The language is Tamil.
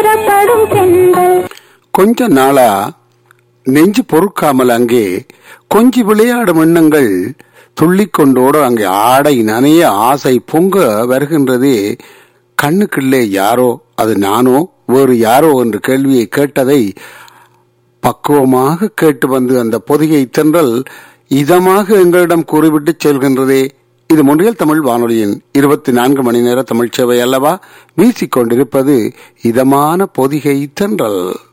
புறப்படும் தென்றல் கொஞ்ச நாளா நெஞ்சு பொறுக்காமல் அங்கே கொஞ்சி விளையாடும் எண்ணங்கள் துள்ளிக் கொண்டோடு அங்கே ஆடை நனைய ஆசை பொங்க வருகின்றதே கண்ணுக்குள்ளே யாரோ அது நானோ வேறு யாரோ என்று கேள்வியை கேட்டதை பக்குவமாக கேட்டு வந்து அந்த பொதிகை தென்றல் இதமாக எங்களிடம் கூறிவிட்டு செல்கின்றதே இது மொழியல் தமிழ் வானொலியின் இருபத்தி நான்கு மணி நேர தமிழ்ச் சேவை அல்லவா வீசிக்கொண்டிருப்பது இதமான பொதிகை தென்றல்